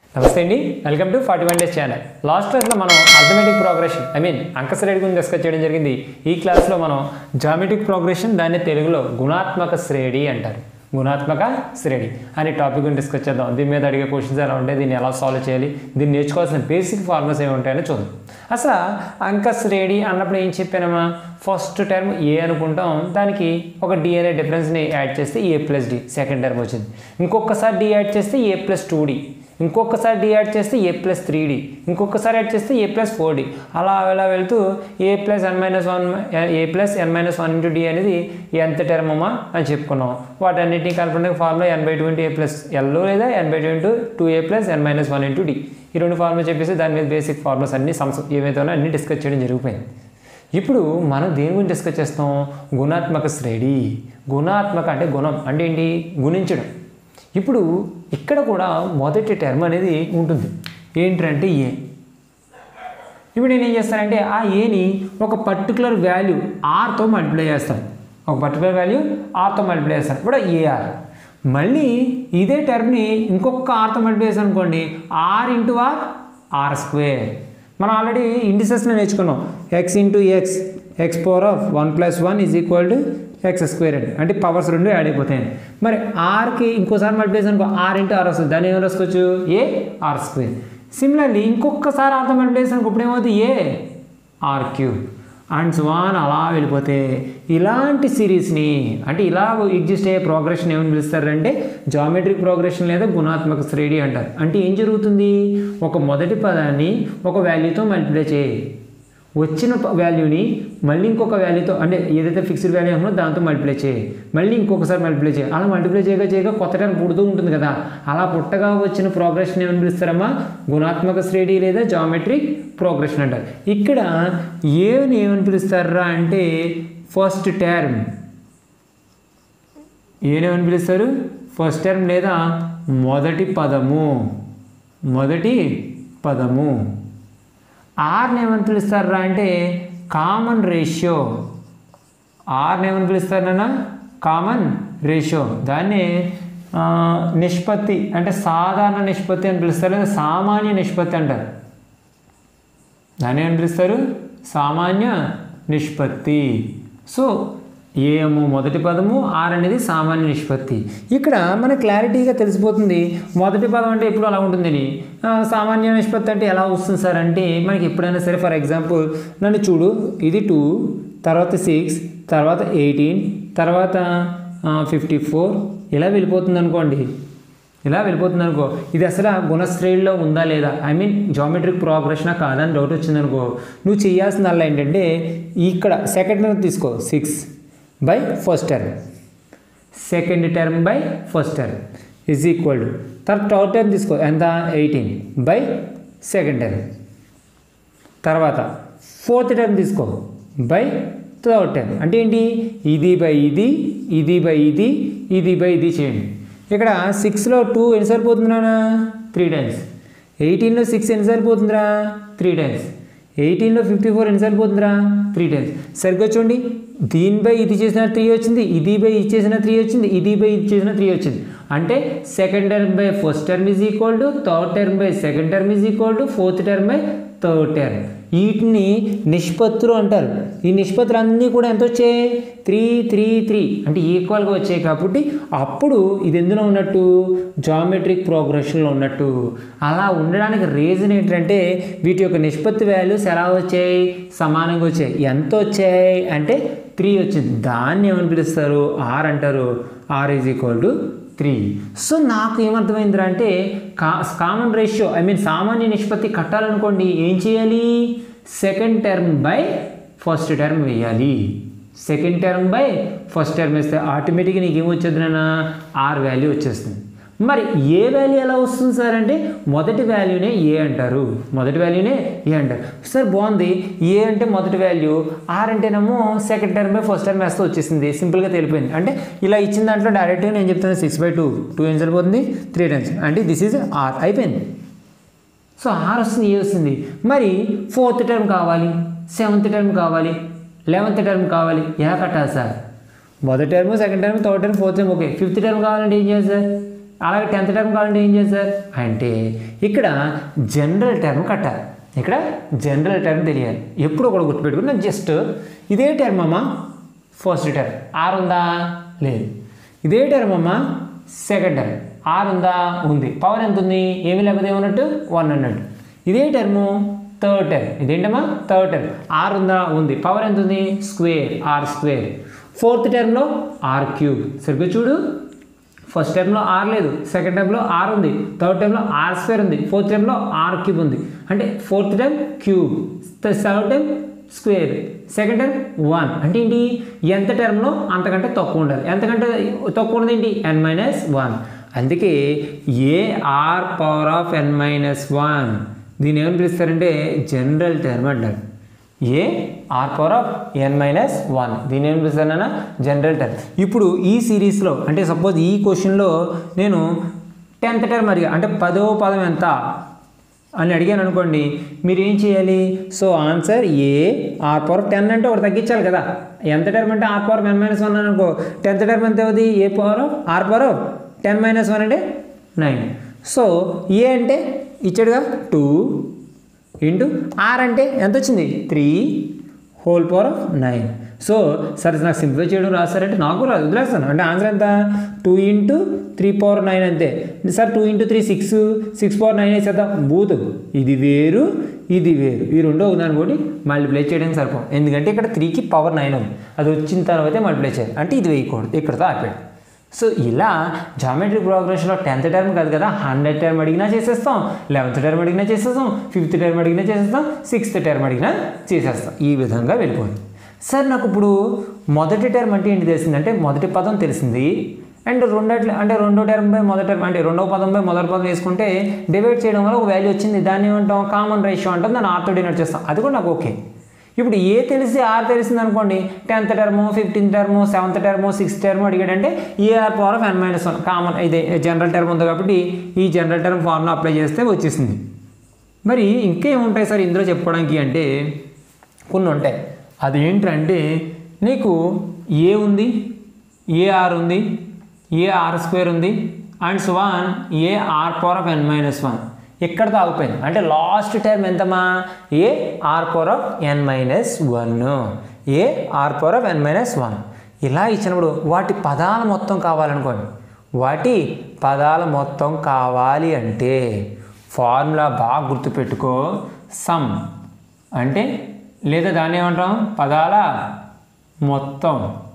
నమస్తే అండి welcome to forty one days channel last క్లాస్లో మనం అర్థమెటిక్ ప్రోగ్రెషన్ ఐ మీన్ అంకశ్రేణి గురించి డిస్కస్ చేయడం జరిగింది ఈ క్లాస్లో మనం జామెట్రిక్ ప్రోగ్రెషన్ దాన్ని తెలుగులో గుణాత్మక శ్రేణి అంటారు గుణాత్మక శ్రేణి అనే టాపిక్ గురించి డిస్కస్ చేద్దాం దీని మీద అడిగే క్వశ్చన్స్ ఎలా ఉంటాయి దీన్ని ఎలా సాల్వ్ చేయాలి దీన్ని నేర్చుకోవాల్సిన బేసిక్ ఫార్ములాస్ ఏమి ఉంటాయని చూద్దాం అసలు అంక శ్రేణి అన్నప్పుడు ఏం చెప్పానమ్మా ఫస్ట్ టర్మ్ ఏ అనుకుంటాం దానికి ఒక డి అనే డిఫరెన్స్ని యాడ్ చేస్తే a plus d second term వచ్చింది ఇంకొకసారి డి యాడ్ చేస్తే ఏ ప్లస్ టూ డి ఇంకొకసారి డి యాడ్ చేస్తే ఏ ప్లస్ త్రీ డి ఇంకొకసారి యాడ్ చేస్తే ఏ ప్లస్ ఫోర్ డి అలా అలా వెళ్తూ a plus N minus one a plus N minus one into d అనేది ఎంత టర్మ్ అమ్మా అని చెప్పుకున్నాం వాటన్నిటిని కలపడానికి formula n by two into a plus l లేదా n by two into two a plus N minus one into d ఈ రెండు ఫార్ములా చెప్పేసి దాని మీద బేసిక్ ఫార్ములాస్ అన్ని సంస్ ఏవైతే ఉన్నాయో అన్ని డిస్కస్ చేయడం జరిగిపోయింది ఇప్పుడు మనం దేని గురించి డిస్కస్ చేస్తాం గుణాత్మక శ్రేణి గుణాత్మక అంటే గుణం అంటే ఏంటి గుణించడం ఇప్పుడు ఇక్కడ కూడా మొదటి టర్మ్ అనేది ఉంటుంది ఏంటంటే ఏ ఇప్పుడు నేను ఏం చేస్తానంటే ఆ ఏని ఒక పర్టికులర్ వాల్యూ ఆర్తో మల్టిప్లై చేస్తాను ఒక పర్టికులర్ వాల్యూ ఆర్తో మల్టిప్లై చేస్తాను ఇప్పుడు ఏఆర్ మళ్ళీ ఇదే టర్మ్ని ఇంకొక ఆర్తో మల్టిప్లై చేస్తాను అనుకోండి r into r r square మనం ఆల్రెడీ ఇండిసెస్లో నేర్చుకున్నాం x into x x power of one plus one is equal to x square అండి అంటే పవర్స్ రెండు యాడ్ అయిపోతాయి మరి ఆర్కి ఇంకోసారి మల్టిప్లై చేసాను అనుకో ఆర్ ఇంటూ ఆర్ వస్తుంది దాన్ని ఏం రాసుకోవచ్చు ఏ ఆర్ స్క్వేర్ సిమిలర్లీ ఇంకొకసారి ఆర్తో మల్టిప్లై చేసాను ఇప్పుడు ఏమవుతుంది a r cube and one అలా వెళ్ళిపోతే ఇలాంటి సిరీస్ని అంటే ఇలా ఎగ్జిస్ట్ అయ్యే ప్రోగ్రెషన్ ఏమని పిలుస్తారంటే జామెట్రిక్ ప్రోగ్రెషన్ లేదా గుణాత్మక శ్రేణి అంటారు అంటే ఏం జరుగుతుంది ఒక మొదటి పదాన్ని ఒక వాల్యూతో మల్టిప్లై చేయి వచ్చిన వాల్యూని మళ్ళీ ఇంకొక వాల్యూతో అంటే ఏదైతే ఫిక్స్డ్ వాల్యూ ఉందో దాంతో మల్టిప్లై చేయి మళ్ళీ ఇంకొకసారి మల్టిప్లై చేయి అలా మల్టిప్లై చేయగా చేయగా కొత్త టైం పుడుతూ ఉంటుంది కదా అలా పుట్టగా వచ్చిన ప్రోగ్రెషన్ ఏమని పిలుస్తారమ్మా గుణాత్మక శ్రేణి లేదా జామెట్రిక్ ప్రోగ్రెషన్ అంటారు ఇక్కడ ఏని ఏమని పిలుస్తారా అంటే ఫస్ట్ టర్మ్ ఏనేమని పిలుస్తారు ఫస్ట్ టర్మ్ లేదా మొదటి పదము మొదటి పదము ఆర్ని ఏమని పిలుస్తారా అంటే కామన్ రేషియో ఆర్ని ఏమని పిలుస్తారన్న కామన్ రేషియో దాన్ని ఆ, నిష్పత్తి అంటే సాధారణ నిష్పత్తి అని పిలుస్తారు లేదా సామాన్య నిష్పత్తి అంటారు దాన్ని ఏమని పిలుస్తారు సామాన్య నిష్పత్తి సో ఏమో మొదటి పదము ఆర్ అనేది సామాన్య నిష్పత్తి ఇక్కడ మన క్లారిటీగా తెలిసిపోతుంది మొదటి పదం అంటే ఎప్పుడు అలా ఉంటుందని ఆ, సామాన్య నిష్పత్తి అంటే ఎలా వస్తుంది సార్ అంటే మనకి ఎప్పుడైనా సరే ఫర్ ఎగ్జాంపుల్ నన్ను చూడు ఇది టూ తర్వాత సిక్స్ తర్వాత ఎయిటీన్ తర్వాత ఫిఫ్టీ ఫోర్ ఇలా వెళ్ళిపోతుంది అనుకోండి ఇలా వెళ్ళిపోతుంది అనుకో ఇది అసలు ఆ గుణశ్రేణిలో ఉందా లేదా ఐ మీన్ జామెట్రిక్ ప్రోగ్రెషనా కాదని డౌట్ వచ్చింది అనుకో నువ్వు చేయాల్సిన అలా ఏంటంటే ఇక్కడ సెకండ్ టర్మ్ తీసుకో six by first term second term by first term is equal to తర్వాత థర్డ్ టర్మ్ తీసుకో ఎంత ఎయిటీన్ బై సెకండ్ టర్మ్ తర్వాత ఫోర్త్ టర్మ్ తీసుకో బై థర్డ్ టర్మ్ అంటే ఏంటి ఇది బై ఇది ఇది బై ఇది ఇది బై ఇది చేయండి ఇక్కడ సిక్స్లో టూ ఎన్ని సరిపోతుందిరా త్రీ టైమ్స్ ఎయిటీన్లో సిక్స్ ఎన్ని సరిపోతుందిరా త్రీ టైమ్స్ ఎయిటీన్లో ఫిఫ్టీ ఫోర్ ఎన్ని సరిపోతుందిరా త్రీ టైమ్స్ సరిగ్గా చూడండి దీని బై ఇది చేసిన త్రీ వచ్చింది ఇది బై ఇది చేసిన త్రీ వచ్చింది ఇది బై ఇది చేసిన త్రీ వచ్చింది అంటే second term by first term is equal to third term by second term is equal to fourth term by third term వీటిని నిష్పత్తులు అంటారు ఈ నిష్పత్తులు అన్నీ కూడా ఎంత వచ్చాయి త్రీ త్రీ త్రీ అంటే ఈక్వల్గా వచ్చాయి కాబట్టి అప్పుడు ఇది ఎందులో ఉన్నట్టు జామెట్రిక్ ప్రోగ్రెషన్లో ఉన్నట్టు అలా ఉండడానికి రీజన్ ఏంటంటే వీటి యొక్క నిష్పత్తి వాల్యూస్ ఎలా వచ్చాయి సమానంగా వచ్చాయి ఎంత వచ్చాయి అంటే త్రీ వచ్చింది దాన్ని ఏమని పిలుస్తారు ఆర్ అంటారు r is equal to three so నాకు ఏమర్థమైందిరా అంటే కా కామన్ రేషియో ఐ మీన్ సామాన్య నిష్పత్తి కట్టాలనుకోండి ఏం చేయాలి second term by first term వేయాలి second term by first term వేస్తే ఆటోమేటిక్గా నీకు ఏమొచ్చేది నాన్న ఆర్ వాల్యూ వచ్చేస్తుంది మరి ఏ వాల్యూ ఎలా వస్తుంది సార్ అంటే మొదటి వాల్యూనే ఏ అంటారు మొదటి వాల్యూనే ఏ అంటారు సార్ బాగుంది ఏ అంటే మొదటి వాల్యూ ఆర్ అంటేనేమో second term by first term వేస్తే వచ్చేసింది సింపుల్గా తెలిపోయింది అంటే ఇలా ఇచ్చిన దాంట్లో డైరెక్ట్గా నేను చెప్తాను సిక్స్ బై టూ టూ ఏం సరిపోతుంది త్రీ టైమ్స్ అంటే దిస్ ఈజ్ ఆర్ అయిపోయింది సో ఆర్ వస్తుంది ఏ వస్తుంది మరి ఫోర్త్ టర్మ్ కావాలి సెవెంత్ టర్మ్ కావాలి లెవెన్త్ టర్మ్ కావాలి ఎలా కట్టాలి సార్ మొదటి term second term third term fourth term okay fifth term కావాలంటే ఏం చేయాలి సార్ అలాగే టెన్త్ టర్మ్ కావాలంటే ఏం చేస్తారు అంటే ఇక్కడ జనరల్ టర్మ్ కట్టాలి ఇక్కడ జనరల్ టర్మ్ తెలియాలి ఎప్పుడు కూడా గుర్తుపెట్టుకుని నేను జస్ట్ ఇదే టర్మ్ అమ్మా ఫస్ట్ టర్మ్ ఆర్ ఉందా లేదు ఇదే టర్మ్ అమ్మా సెకండ్ టర్మ్ ఆర్ ఉందా ఉంది పవర్ ఎంత ఉంది ఏమి లేకపోతే ఏమన్నట్టు వన్ అన్నట్టు ఇదే టర్ము థర్డ్ టర్మ్ ఇదేంటమ్మా థర్డ్ టర్మ్ ఆర్ ఉందా ఉంది పవర్ ఎంత ఉంది స్క్వేర్ ఆర్ స్క్వేర్ ఫోర్త్ టర్మ్లో ఆర్ క్యూబ్ సరిగ్గా చూడు ఫస్ట్ టైంలో ఆర్ లేదు సెకండ్ టైంలో ఆర్ ఉంది థర్డ్ టైంలో ఆర్ స్క్వేర్ ఉంది ఫోర్త్ టైంలో ఆర్ క్యూబ్ ఉంది అంటే fourth time cube third time square second time one అంటే ఏంటి ఎంత టర్మ్లో అంతకంటే తక్కువ ఉండాలి ఎంతకంటే తక్కువ ఉన్నది ఏంటి ఎన్ మైనస్ వన్ అందుకే a are power of N minus one దీన్ని ఏమని పిలుస్తారంటే జనరల్ టర్మ్ అంటారు a are power of N minus one దీని ఏం పిలుస్తానన్నా జనరల్ టర్మ్ ఇప్పుడు ఈ సిరీస్లో అంటే సపోజ్ ఈ క్వశ్చన్లో నేను టెన్త్ టర్మ్ అడిగా అంటే పదో పదం ఎంత అని అడిగాను అనుకోండి మీరు ఏం చేయాలి so answer a are power ten అంటే ఒకటి తగ్గించాలి కదా ఎంత టర్మ్ అంటే r power n minus one అనుకో టెన్త్ టర్మ్ ఎంత అవుతుంది a power of r power of ten minus one అంటే నైన్ సో ఏ అంటే ఇచ్చాడుగా టూ ఇంటూ ఆర్ అంటే ఎంత వచ్చింది three whole power of nine so సరే నాకు సింప్లిఫై చేయడం రాస్తారంటే నాకు రాదు వదిలేస్తాను అంటే ఆన్సర్ ఎంత two into three power nine అంతే sir two into three six six power nine వేసేద్దాం బూత్ ఇది వేరు ఇది వేరు ఈ రెండు ఒకదాని కూడా మల్టిప్లై చేయడానికి సరిపో ఎందుకంటే ఇక్కడ త్రీకి పవర్ నైన్ ఉంది అది వచ్చిన తర్వాతే మల్టిప్లై చేయాలి అంటే ఇది వేయకూడదు ఇక్కడతో ఆపాడు సో ఇలా జామెట్రిక్ ప్రోగ్రెషన్లో టెన్త్ టర్మ్ కాదు కదా హండ్రెడ్ టర్మ్ అడిగినా చేసేస్తాం లెవెన్త్ టర్మ్ అడిగినా చేసేస్తాం ఫిఫ్త్ టర్మ్ అడిగినా చేసేస్తాం సిక్స్త్ టర్మ్ అడిగినా చేసేస్తాం ఈ విధంగా వెళ్ళిపోయింది సార్ నాకు ఇప్పుడు మొదటి టర్మ్ అంటే ఏంటి తెలిసిందంటే మొదటి పదం తెలిసింది అండ్ రెండట్ల అంటే రెండో టర్మ్ బై మొదటి టర్మ్ అంటే రెండో పదం బై మొదటి పదం వేసుకుంటే డివైడ్ చేయడం వల్ల ఒక వాల్యూ వచ్చింది దాన్ని ఏమంటాం కామన్ రేషియో అంటాం దాన్ని ఆర్తో డినోట్ చేస్తాం అది కూడా నాకు ఓకే ఇప్పుడు ఏ తెలిసి ఆర్ తెలిసింది అనుకోండి tenth term fifteenth term seventh term sixth term అడిగాడంటే a r power of N minus one common ఇదే జనరల్ టర్మ్ ఉంది కాబట్టి ఈ జనరల్ టర్మ్ ఫార్ములా అప్లై చేస్తే వచ్చేసింది మరి ఇంకేముంటాయి సార్ ఇందులో చెప్పుకోవడానికి అంటే కొన్ని ఉంటాయి అది ఏంటంటే నీకు ఏ ఉంది ఏఆర్ ఉంది ఏఆర్ స్క్వేర్ ఉంది and one a are power of N minus one ఇక్కడతో ఆగిపోయింది అంటే లాస్ట్ టైం ఎంతమా a are power of N minus one a are power of N minus one ఇలా ఇచ్చినప్పుడు వాటి పదాల మొత్తం కావాలనుకోండి వాటి పదాల మొత్తం కావాలి అంటే ఫార్ములా బాగా గుర్తుపెట్టుకో సమ్ అంటే లేదా దాన్ని ఏమంటాం పదాల మొత్తం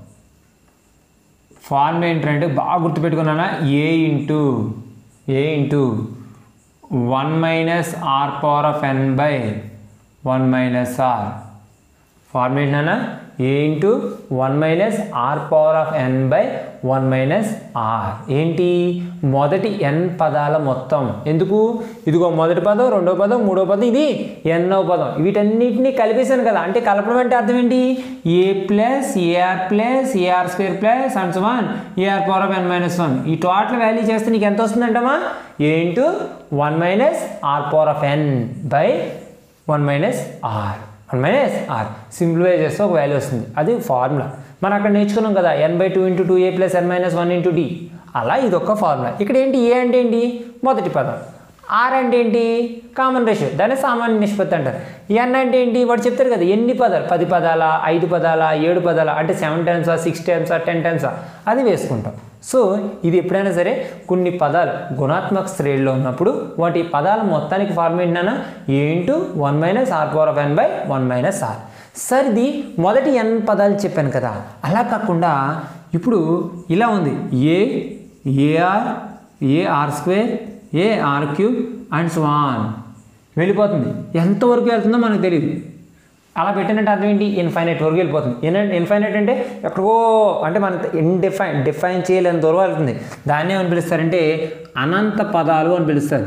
ఫార్ములా ఏంటంటే బాగా గుర్తుపెట్టుకున్నానా a into a into one minus r power of N by one minus r formula ఏంటన్నా a into one minus r power of N by one minus r ఏంటి మొదటి ఎన్ పదాల మొత్తం ఎందుకు ఇదిగో మొదటి పదం రెండో పదం మూడో పదం ఇది ఎన్నో పదం వీటన్నిటిని కలిపేశాను కదా అంటే కలపడం అంటే అర్థం ఏంటి a plus a r plus a r square plus అండ్స్ one a r power of N minus one ఈ టోటల్ వాల్యూ చేస్తే నీకు ఎంత వస్తుందంటమా a into one minus r power of N by one minus r one minus r simplify చేస్తే ఒక value వస్తుంది అది ఫార్ములా మనం అక్కడ నేర్చుకున్నాం కదా n by two into two a plus N minus one into d అలా ఇది ఒక ఫార్ములా ఇక్కడ ఏంటి ఏ అంటే ఏంటి మొదటి పదం ఆర్ అంటే ఏంటి కామన్ రేషియో దాన్ని సామాన్య నిష్పత్తి అంటారు ఎన్ అంటే ఏంటి వాడు చెప్తారు కదా ఎన్ని పదాలు పది పదాల ఐదు పదాల ఏడు పదాల అంటే సెవెన్ టైమ్సా సిక్స్ టైమ్సా టెన్ టైమ్సా అది వేసుకుంటాం సో ఇది ఎప్పుడైనా సరే కొన్ని పదాలు గుణాత్మక శ్రేణిలో ఉన్నప్పుడు వాటి పదాల మొత్తానికి ఫార్మ్ ఏంటన్నా a into one minus r power of N by one minus r sir ఇది మొదటి ఎన్ పదాలు చెప్పాను కదా అలా కాకుండా ఇప్పుడు ఇలా ఉంది a a r a r square a r cube and so on వెళ్ళిపోతుంది ఎంతవరకు వెళ్తుందో మనకు తెలియదు అలా పెట్టినట్టు అర్థం ఏంటి ఇన్ఫైనైట్ వరకు వెళ్ళిపోతుంది ఇన్ఫైనైట్ అంటే ఎక్కడికో అంటే మన ఇన్డిఫైన్ డిఫైన్ చేయలేని దూరం వెళ్తుంది దాన్ని ఏమని పిలుస్తారంటే అనంత పదాలు అని పిలుస్తారు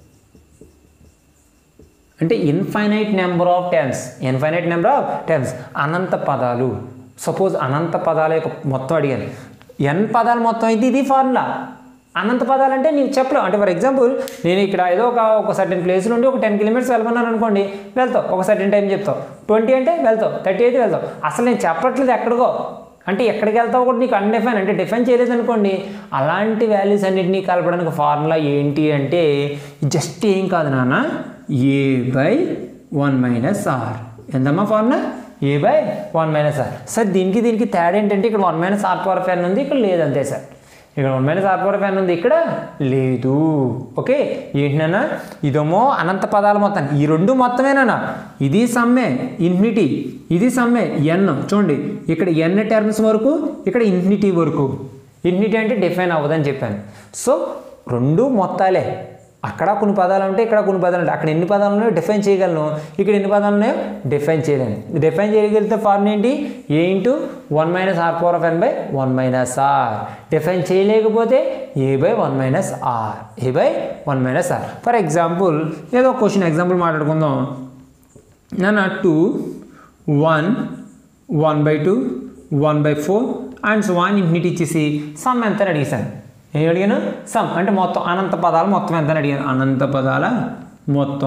అంటే infinite number of terms infinite number of terms అనంత పదాలు సపోజ్ అనంత పదాల యొక్క మొత్తం అడిగాను ఎన్ పదాలు మొత్తం అయితే ఇది ఫార్ములా అనంత పదాలు అంటే నీకు చెప్పలేవు అంటే ఫర్ ఎగ్జాంపుల్ నేను ఇక్కడ ఏదో ఒక ఒక సర్టెన్ ప్లేస్ నుండి ఒక టెన్ కిలోమీటర్స్ వెళ్ళమన్నాను అనుకోండి వెళ్తావు ఒక సర్టెన్ టైం చెప్తావు ట్వంటీ అంటే వెళ్తావు థర్టీ అయితే వెళ్తావు అసలు నేను చెప్పట్లేదు ఎక్కడికో అంటే ఎక్కడికి వెళ్తావు కూడా నీకు అన్డిఫైన్ అంటే డిఫైన్ చేయలేదు అనుకోండి అలాంటి వాల్యూస్ అన్నిటినీ కలపడానికి ఫార్ములా ఏంటి అంటే జస్ట్ ఏం కాదు నాన్న a by one minus r ఎంతమ్మా formula a by one minus r sir దీనికి దీనికి తేడా ఏంటంటే ఇక్కడ one minus r power n ఉంది ఇక్కడ లేదు అంతే సార్ ఇక్కడ one minus r power n ఉంది ఇక్కడ లేదు ఓకే ఏంటన్నా ఇదేమో అనంత పదాలు మొత్తం ఈ రెండు మొత్తమేనా ఇది సమ్మే ఇన్ఫినిటీ ఇది సమ్మే ఎన్ చూడండి ఇక్కడ ఎన్ టర్మ్స్ వరకు ఇక్కడ ఇన్ఫినిటీ వరకు ఇన్ఫినిటీ అంటే డిఫైన్ అవ్వదని చెప్పాను సో రెండు మొత్తాలే అక్కడ కొన్ని పదాలు ఉంటాయి ఇక్కడ కొన్ని పదాలు ఉంటాయి అక్కడ ఎన్ని పదాలు ఉన్నాయో డిఫైన్ చేయగలను ఇక్కడ ఎన్ని పదాలు ఉన్నాయో డిఫైన్ చేయలేను డిఫైన్ చేయగలిగితే ఫార్మ్ ఏంటి ఏ into one minus r power of N by one minus r define చేయలేకపోతే a by one minus r a by one minus r for example ఏదో క్వశ్చన్ ఎగ్జాంపుల్ మాట్లాడుకుందాం నన్ను two one one by two one by four and one infinity ఇచ్చేసి sum ఎంత అని అడిగేశాను ఏం అడిగాను some అంటే మొత్తం అనంత పదాలు మొత్తం ఎంత అని అడిగాను అనంత పదాల మొత్తం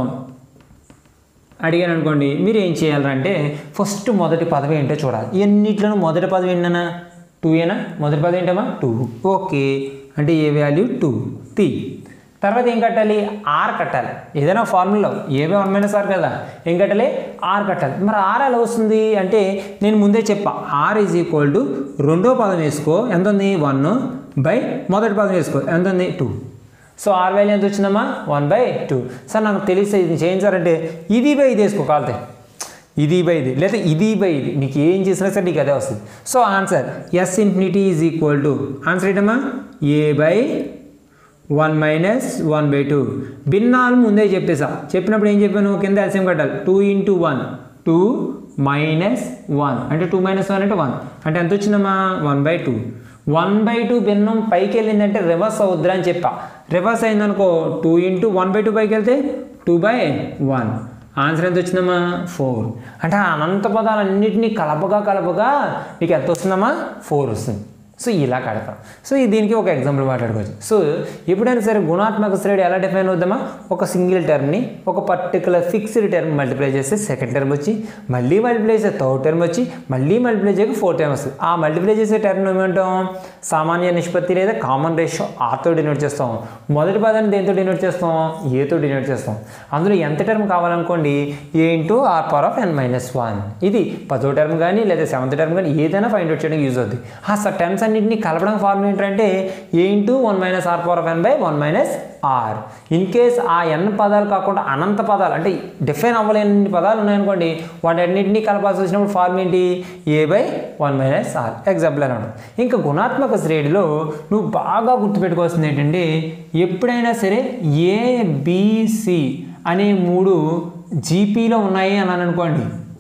అడిగాను అనుకోండి మీరు ఏం చేయాలంటే ఫస్ట్ మొదటి పదవి ఏంటో చూడాలి ఎన్నిట్లోనూ మొదటి పదవి ఏంటన్నా టూ ఏనా మొదటి పదవి ఏంటమ్మా టూ ఓకే అంటే ఏ వాల్యూ టూ టీ తర్వాత ఏం కట్టాలి ఆర్ కట్టాలి ఏదైనా ఫార్ములా ఏవే వన్ మైనస్ ఆర్ కదా ఏం కట్టాలి ఆర్ కట్టాలి మరి ఆర్ ఎలా వస్తుంది అంటే నేను ముందే చెప్పా ఆర్ ఈజ్ ఈక్వల్ టు రెండో పదం వేసుకో ఎంత ఉంది వన్ బై మొదటి పదం వేసుకో ఎంత ఉంది టూ సో ఆర్ వాల్యూ ఎంత వచ్చిందమ్మా వన్ బై టూ సార్ నాకు తెలిస్తే ఇది చేయించారంటే ఇది బై ఇది వేసుకో కాలితే ఇది బై ఇది లేదా ఇది బై ఇది నీకు ఏం చేసినా సరే నీకు అదే వస్తుంది so answer s infinity is equal to answer ఏంటమ్మా a by one minus one by two భిన్నాలు ముందే చెప్పేసా చెప్పినప్పుడు ఏం చెప్పాను కింద ఎల్సిఎం కట్టాలి two into one two minus one అంటే టూ మైనస్ వన్ అంటే వన్ అంటే ఎంత వచ్చిందమ్మా one by two one by two భిన్నం పైకి వెళ్ళిందంటే రివర్స్ అవుద్దిరా అని చెప్పా రివర్స్ అయిందనుకో two into one by two పైకి వెళ్తే టూ బై వన్ ఆన్సర్ ఎంత వచ్చిందమ్మా ఫోర్ అంటే ఆ అనంత పదాలన్నింటినీ కలపగా కలపగా నీకు ఎంత వస్తుందమ్మా ఫోర్ వస్తుంది సో ఇలా కడతాం సో ఈ దీనికి ఒక ఎగ్జాంపుల్ మాట్లాడుకోవచ్చు సో ఎప్పుడైనా సరే గుణాత్మక శ్రేణి ఎలా డిఫైన్ అవుద్దామా ఒక సింగిల్ టర్మ్ని ఒక పర్టికులర్ ఫిక్స్డ్ టర్మ్ మల్టిప్లై చేస్తే సెకండ్ టర్మ్ వచ్చి మళ్ళీ మల్టిప్లై చేస్తే థర్డ్ టర్మ్ వచ్చి మళ్ళీ మల్టిప్లై చేయక ఫోర్త్ టర్మ్ వస్తుంది ఆ మల్టిప్లై చేసే టర్మ్ ఏమంటాం సామాన్య నిష్పత్తి లేదా కామన్ రేషియో ఆతో డినోట్ చేస్తాం మొదటి పదాన్ని దేంతో డినోట్ చేస్తాం ఏతో డినోట్ చేస్తాం అందులో ఎంత టర్మ్ కావాలనుకోండి a into are power of N minus one ఇది పదో టర్మ్ కానీ లేదా సెవెంత్ టర్మ్ కానీ ఏదైనా ఫైండ్ అవుట్ చేయడానికి యూజ్ అవుతుంది ఆ సార్ టర్మ్స్ అన్నింటినీ కలపడం ఫార్ములా ఏంటంటే a into one minus r power of N by one minus r in case ఆ ఎన్ పదాలు కాకుండా అనంత పదాలు అంటే డిఫైన్ అవ్వలేని పదాలు ఉన్నాయనుకోండి వాటన్నింటినీ కలపాల్సి వచ్చినప్పుడు ఫార్మ్ ఏంటి a by one minus r example అని ఉంటుంది ఇంకా గుణాత్మక శ్రేణిలో నువ్వు బాగా గుర్తుపెట్టుకోవాల్సింది ఏంటంటే ఎప్పుడైనా సరే ఏబిసి అనే మూడు జీపీలో ఉన్నాయి అని అనుకోండి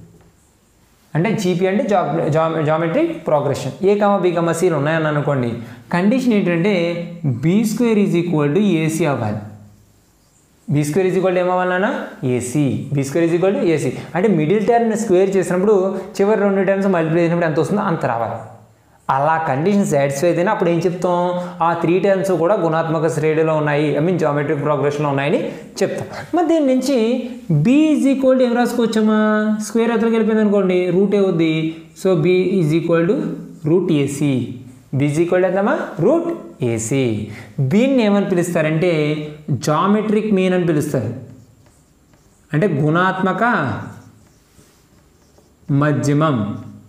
అంటే జీపీ అంటే జా geometric progression a comma b comma సీలు ఉన్నాయని అనుకోండి కండిషన్ ఏంటంటే b square is equal to a c అవ్వాలి b square is equal to ఏమవ్వాలన్నా a c b square is equal to a c అంటే మిడిల్ టర్మ్ స్క్వేర్ చేసినప్పుడు చివరి రెండు టర్మ్స్ మల్టిప్లై చేసినప్పుడు ఎంత వస్తుందో అంత రావాలి అలా కండిషన్ సాటిస్ఫై అయితేనే అప్పుడు ఏం చెప్తాం ఆ త్రీ టర్మ్స్ కూడా గుణాత్మక శ్రేణిలో ఉన్నాయి ఐ మీన్ జామెట్రిక్ ప్రోగ్రెషన్లో ఉన్నాయని చెప్తాం మరి దీని నుంచి బీ ఈజ్ ఈక్వల్ టు ఏం రాసుకోవచ్చమ్మా స్క్వేర్ అతనికి వెళ్ళిపోయింది అనుకోండి రూట్ ఏ అవుద్ది so b is equal to root a c b is equal to ఎంతమ్మా రూట్ ఏసీ బీన్ని ఏమని పిలుస్తారంటే జామెట్రిక్ మీన్ అని పిలుస్తారు అంటే గుణాత్మక మధ్యమం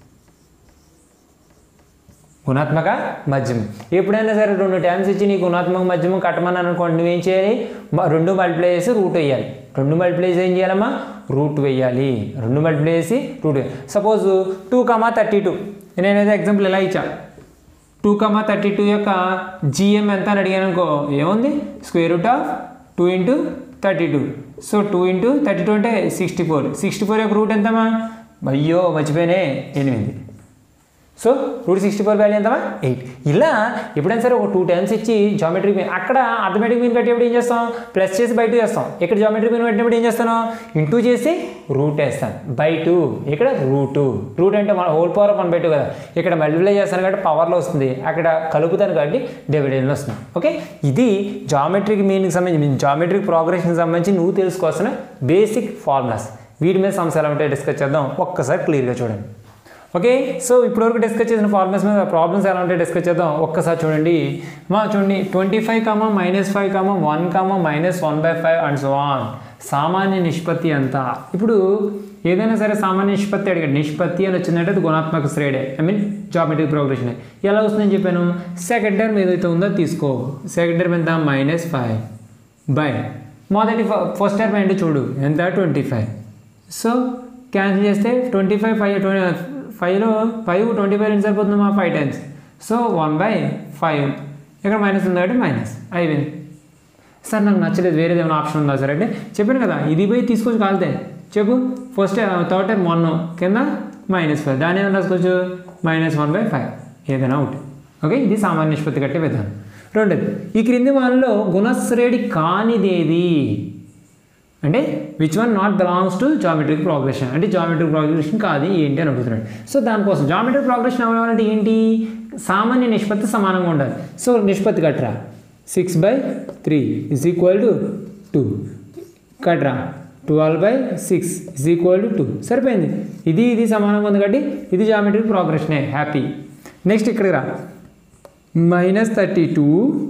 గుణాత్మక మధ్యమం ఎప్పుడైనా సరే రెండు టైమ్స్ ఇచ్చి నీకు గుణాత్మక మధ్యమం కట్టమని అనుకోండి నువ్వేం చేయాలి మ- రెండు మల్టిప్లై చేసి రూట్ వేయాలి రెండు మల్టిప్లై చేసి ఏం చేయాలమ్మా రూట్ వేయాలి రెండు మల్టిప్లై చేసి రూట్ వేయాలి suppose two comma thirty two నేనైతే ఎగ్జాంపుల్ ఎలా ఇచ్చా టూ కమా థర్టీ టూ యొక్క జిఎం ఎంత అని అడిగాను అనుకో ఏముంది square root of two into thirty two so two into thirty two అంటే సిక్స్టీ ఫోర్ సిక్స్టీ ఫోర్ యొక్క రూట్ ఎంతమ్మా అయ్యో మర్చిపోయినే ఎనిమిది so root sixty four value ఎంతమా ఎయిట్ ఇలా ఎప్పుడైనా సరే ఒక టూ టైమ్స్ ఇచ్చి జామెట్రిక్ మీన్ అక్కడ ఆటోమేటిక్ మీన్ పెట్టేప్పుడు ఏం చేస్తాం ప్లస్ చేసి బై టూ చేస్తాం ఇక్కడ జామెట్రిక్ మీన్ పెట్టినప్పుడు ఏం చేస్తాను ఇంటూ చేసి రూట్ వేస్తాను బై టూ ఇక్కడ రూట్ రూట్ అంటే మన whole power one by two కదా ఇక్కడ మల్టిప్లై చేస్తాను కాబట్టి పవర్లో వస్తుంది అక్కడ కలుపుతాను కాబట్టి డివిడెండ్లో వస్తుంది ఓకే ఇది జామెట్రిక్ మీన్కి సంబంధించి జామెట్రిక్ ప్రోగ్రెషన్కి సంబంధించి నువ్వు తెలుసుకోవాల్సిన బేసిక్ ఫార్ములాస్ వీటి మీద సమస్యలు ఏమంటే డిస్కస్ చేద్దాం ఒక్కసారి క్లియర్గా చూడండి ఓకే సో ఇప్పటివరకు డిస్కస్ చేసిన ఫార్ములాస్ మీద ప్రాబ్లమ్స్ ఎలా ఉంటాయి డిస్కస్ చేద్దాం ఒక్కసారి చూడండి మా చూడండి twenty five comma minus five comma one comma minus one by five and so on సామాన్య నిష్పత్తి ఎంత ఇప్పుడు ఏదైనా సరే సామాన్య నిష్పత్తి అడిగాడు నిష్పత్తి అని వచ్చిందంటే అది గుణాత్మక శ్రేణి ఐ మీన్ జామెట్రిక్ ప్రోగ్రెషన్ ఎలా వస్తుందని చెప్పాను సెకండ్ టర్మ్ ఏదైతే ఉందో తీసుకో సెకండ్ టర్మ్ ఎంత మైనస్ ఫైవ్ బై మొదటి ఫస్ట్ టర్మ్ ఏంటో చూడు ఎంత ట్వంటీ ఫైవ్ సో క్యాన్సిల్ చేస్తే ట్వంటీ ఫైవ్ ఫైవ్ ట్వంటీ ఫైవ్లో ఫైవ్ ట్వంటీ ఫైవ్ నుంచి సరిపోతుంది మా five times so one by five ఇక్కడ మైనస్ ఉంది కాబట్టి మైనస్ అయిపోయింది సార్ నాకు నచ్చలేదు వేరేది ఏమైనా ఆప్షన్ ఉందా సార్ అంటే చెప్పాను కదా ఇది పోయి తీసుకొచ్చి కాలితే చెప్పు ఫస్ట్ థర్డ్ టైం వన్ కింద మైనస్ ఫైవ్ దాని ఏమైనా రాసుకోవచ్చు మైనస్ వన్ బై ఫైవ్ ఏదైనా ఒకటి ఓకే ఇది సామాన్య నిష్పత్తి కట్టే విధానం రెండోది ఈ క్రింది వాళ్ళలో గుణశ్రేణి కానిదేది అంటే which one not belongs to geometric progression అంటే జామెట్రిక్ ప్రోగ్రెషన్ కాదు ఏంటి అని అడుగుతున్నాడు సో దానికోసం జామెట్రిక్ ప్రోగ్రెషన్ అవ్వాలంటే ఏంటి సామాన్య నిష్పత్తి సమానంగా ఉండాలి సో నిష్పత్తి కట్టరా six by three is equal to two కట్రా twelve by six is equal to two సరిపోయింది ఇది ఇది సమానంగా ఉంది కాబట్టి ఇది జామెట్రిక్ ప్రోగ్రెషనే హ్యాపీ నెక్స్ట్ ఇక్కడికి రా minus thirty two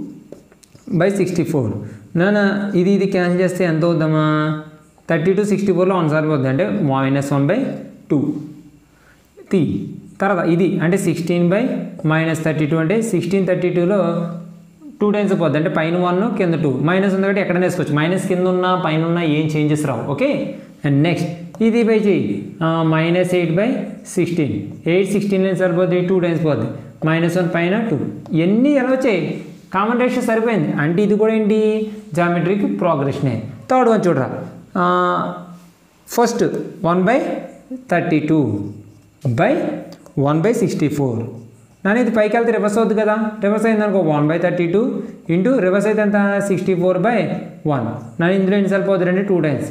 by sixty four నాన్న ఇది ఇది క్యాన్సిల్ చేస్తే ఎంత అవుద్దామా థర్టీ టు సిక్స్టీ ఫోర్లో వన్ సరిపోద్ది అంటే మైనస్ వన్ బై టూ తి తర్వాత ఇది అంటే sixteen by minus thirty two అంటే సిక్స్టీన్ థర్టీ టూలో టూ టైమ్స్ పోద్ది అంటే పైన వన్ కింద టూ మైనస్ ఉంది కాబట్టి ఎక్కడైనా వేసుకోవచ్చు మైనస్ కింద ఉన్న పైన ఉన్న ఏం చేంజెస్ రావు ఓకే అండ్ నెక్స్ట్ ఇది బై చెయ్యి minus eight by sixteen eight sixteen సరిపోద్ది టూ టైమ్స్ పోద్ది మైనస్ వన్ పైన టూ ఎన్ని ఎలా వచ్చాయి కామన్ రేషియో సరిపోయింది అంటే ఇది కూడా ఏంటి జామెట్రిక్ ప్రోగ్రెషనే థర్డ్ వన్ చూడరా first one by thirty two by one by sixty four నన్ను ఇది పైకి వెళ్తే రివర్స్ అవుతుంది కదా రివర్స్ అయింది అనుకో one by thirty two into reverse అయితే ఎంత సిక్స్టీ ఫోర్ బై వన్ నన్ను ఇందులో ఎన్ని సరిపోతుంది అంటే టూ టైమ్స్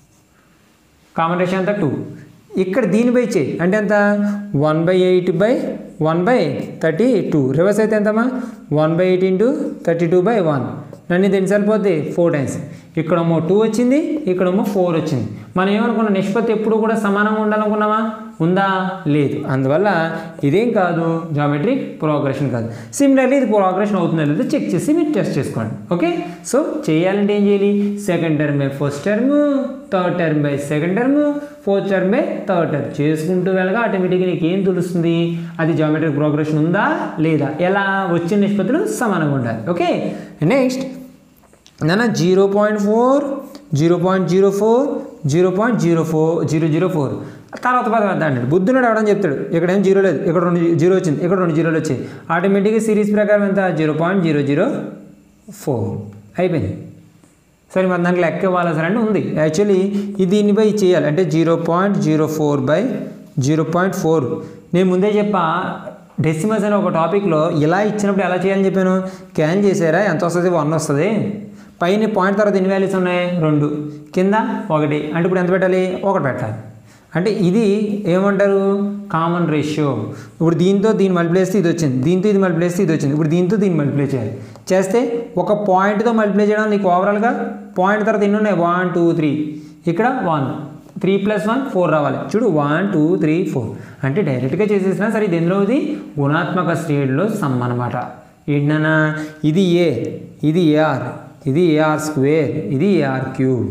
కామన్ రేషియో అంతా టూ ఇక్కడ దీని బై చేయి అంటే ఎంత one by eight by one by thirty two reverse అయితే ఎంతమ్మా one by eight into thirty two by one నన్ను ఇది ఎన్ని సరిపోద్ది ఫోర్ టైమ్స్ ఇక్కడేమో టూ వచ్చింది ఇక్కడేమో ఫోర్ వచ్చింది మనం ఏమనుకున్నాం నిష్పత్తి ఎప్పుడు కూడా సమానంగా ఉండాలనుకున్నామా ఉందా లేదు అందువల్ల ఇదేం కాదు జామెట్రిక్ ప్రోగ్రెషన్ కాదు సిమిలర్లీ ఇది ప్రోగ్రెషన్ అవుతుందో లేదో చెక్ చేసి మీరు టెస్ట్ చేసుకోండి ఓకే సో చేయాలంటే ఏం చేయాలి second term by first term third term by second term fourth term by third term చేసుకుంటూ వెళ్ళగా ఆటోమేటిక్గా నీకు ఏం తెలుస్తుంది అది జామెట్రిక్ ప్రోగ్రెషన్ ఉందా లేదా ఎలా వచ్చిన నిష్పత్తులు సమానంగా ఉండాలి ఓకే నెక్స్ట్ నాన్న zero point four zero point zero four zero point zero four zero zero four తర్వాత పద అంటాడు బుద్ధుడు అవడం చెప్తాడు ఇక్కడ ఏం జీరో లేదు ఇక్కడ రెండు జీరో వచ్చింది ఇక్కడ రెండు జీరోలు వచ్చాయి ఆటోమేటిక్గా సిరీస్ ప్రకారం ఎంత zero point zero zero four అయిపోయింది సరే మరి దానికి లెక్క ఇవ్వాలి సార్ అంటే ఉంది యాక్చువల్లీ ఇది దీన్ని బై చేయాలి అంటే zero point zero four by zero point four నేను ముందే చెప్పా డెసిమల్స్ అనే ఒక టాపిక్లో ఇలా ఇచ్చినప్పుడు ఎలా చేయాలని చెప్పాను క్యాన్ చేసారా ఎంత వస్తుంది వన్ వస్తుంది పైన పాయింట్ తర్వాత ఎన్ని వాల్యూస్ ఉన్నాయి రెండు కింద ఒకటి అంటే ఇప్పుడు ఎంత పెట్టాలి ఒకటి పెట్టాలి అంటే ఇది ఏమంటారు కామన్ రేషియో ఇప్పుడు దీంతో దీన్ని మల్టిప్లై చేస్తే ఇది వచ్చింది దీంతో ఇది మల్టిప్లై చేస్తే ఇది వచ్చింది ఇప్పుడు దీంతో దీన్ని మల్టిప్లై చేయాలి చేస్తే ఒక పాయింట్తో మల్టిప్లై చేయడం నీకు ఓవరాల్గా పాయింట్ తర్వాత ఎన్ని ఉన్నాయి వన్ టూ త్రీ ఇక్కడ one three plus one four రావాలి చూడు వన్ టూ త్రీ ఫోర్ అంటే డైరెక్ట్గా చేసేసినా సరే ఇది ఎందులో ఇది గుణాత్మక శ్రేణిలో సమ్ అనమాట ఏంటన్నా ఇది ఏ ఇది ఏఆర్ ఇది ఏఆర్ స్క్వేర్ ఇది ఏఆర్ క్యూబ్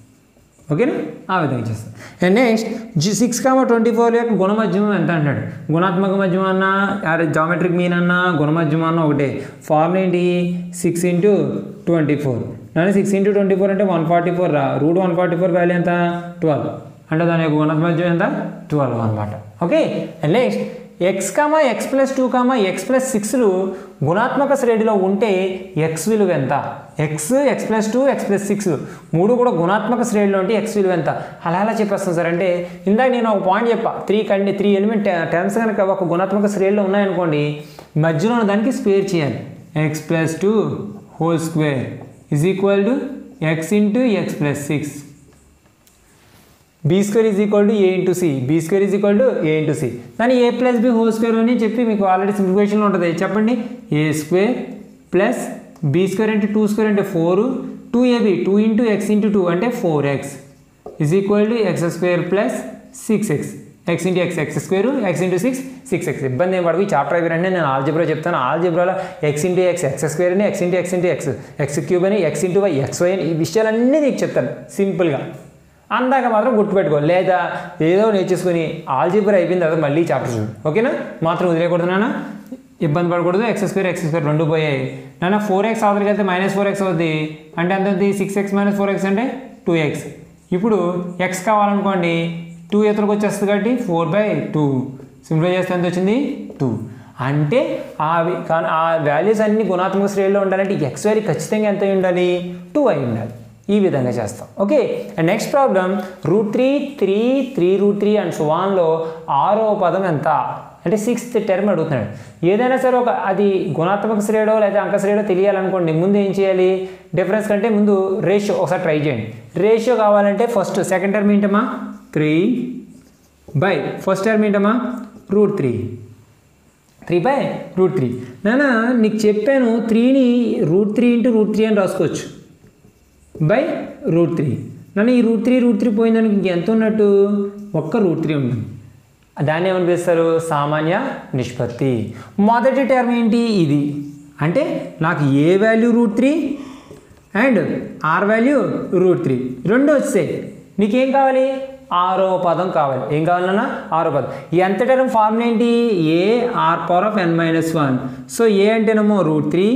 ఓకేనా ఆ విధంగా చేస్తాం and next G six comma twenty four యొక్క గుణమధ్యమం ఎంత అంటాడు గుణాత్మక మధ్యమం అన్నా అరే జామెట్రిక్ మీన్ అన్నా గుణమధ్యమం అన్న ఒకటే ఫార్ములా ఏంటి సిక్స్ ఇంటూ ట్వంటీ ఫోర్ కానీ సిక్స్ ఇంటూ ట్వంటీ ఫోర్ అంటే వన్ ఫార్టీ ఫోర్ రా root one forty four value ఎంత ట్వెల్వ్ అంటే దాని యొక్క గుణమధ్యం ఎంత ట్వెల్వ్ అనమాట okay and next x comma x plus two comma x plus సిక్స్లు గుణాత్మక శ్రేణిలో ఉంటే ఎక్స్ విలువ ఎంత x x plus two x plus six మూడు కూడా గుణాత్మక శ్రేణిలో ఉంటే ఎక్స్ విలువ ఎంత అలా ఎలా చెప్పేస్తాను సార్ అంటే ఇందాక నేను ఒక పాయింట్ చెప్పా త్రీ కండి త్రీ ఎలిమెంట్ టర్మ్స్ కనుక ఒక గుణాత్మక శ్రేణిలో ఉన్నాయనుకోండి మధ్యలో ఉన్న దానికి స్క్వేర్ చేయాలి x plus two whole square is equal to x into x plus six b square is equal to a into c b square is equal to a into c దాన్ని a plus b whole square అని చెప్పి మీకు already సింప్లిఫికేషన్లో ఉంటుంది చెప్పండి a square plus b square అంటే two square అంటే four two AB two into x into two అంటే four x is equal to x square plus six x x into x x square x into six six x ఇబ్బంది ఏం పడకు ఈ chapter అయిపోయినంటే నేను algebra చెప్తాను ఆల్జిబ్రాలో x into x x square అని x into x into x x cube అని x into y x y అని ఈ విషయాలన్నీ నీకు చెప్తాను సింపుల్గా అందాక మాత్రం గుర్తుపెట్టుకో లేదా ఏదో నేర్చేసుకుని ఆల్జిబ్రా అయిపోయిన తర్వాత మళ్ళీ చాప్టర్ చూడు ఓకేనా మాత్రం వదిలేయకూడదు నాన్న ఇబ్బంది పడకూడదు ఎక్స్ స్క్వేర్ ఎక్స్ స్క్వేర్ రెండు పోయాయి నాన్న ఫోర్ ఎక్స్ అవతలకి వెళ్తే మైనస్ ఫోర్ ఎక్స్ అవుద్ది అంటే ఎంత అవుతుంది six x minus four x అంటే టూ ఎక్స్ ఇప్పుడు ఎక్స్ కావాలనుకోండి టూ ఎత్తులకు వచ్చేస్తుంది కాబట్టి ఫోర్ బై టూ సింప్లిఫై చేస్తే ఎంత వచ్చింది టూ అంటే ఆ వి- కా- ఆ వాల్యూస్ అన్ని గుణాత్మక శ్రేణిలో ఉండాలంటే ఎక్స్ వాల్యూ ఖచ్చితంగా ఎంత అయి ఉండాలి టూ అయి ఉండాలి ఈ విధంగా చేస్తాం okay and next problem root three three three root three and సువాన్లో ఆరో పదం ఎంత అంటే సిక్స్త్ టర్మ్ అడుగుతున్నాడు ఏదైనా సరే ఒక అది గుణాత్మక శ్రేణో లేదా అంక శ్రేణో తెలియాలనుకోండి ముందు ఏం చేయాలి డిఫరెన్స్ కంటే ముందు రేషియో ఒకసారి ట్రై చేయండి రేషియో కావాలంటే ఫస్ట్ సెకండ్ టర్మ్ ఏంటమ్మా త్రీ బై ఫస్ట్ టర్మ్ ఏంటమ్మా root three three by root three నాన్న నీకు చెప్పాను త్రీని root three into root three అని రాసుకోవచ్చు బై రూట్ త్రీ నన్ను ఈ రూట్ త్రీ రూట్ త్రీ పోయిందానికి ఇంకెంత ఉన్నట్టు ఒక్క రూట్ త్రీ ఉంటుంది దాన్ని ఏమని పిలుస్తారు సామాన్య నిష్పత్తి మొదటి టర్మ్ ఏంటి ఇది అంటే నాకు A value root three and R value root three రెండు వచ్చాయి నీకేం కావాలి ఆరో పదం కావాలి ఏం కావాలన్నా ఆరో పదం ఎంత టర్మ్ ఫార్ములా ఏంటి ఏ are power of N minus one so A అంటేనేమో root three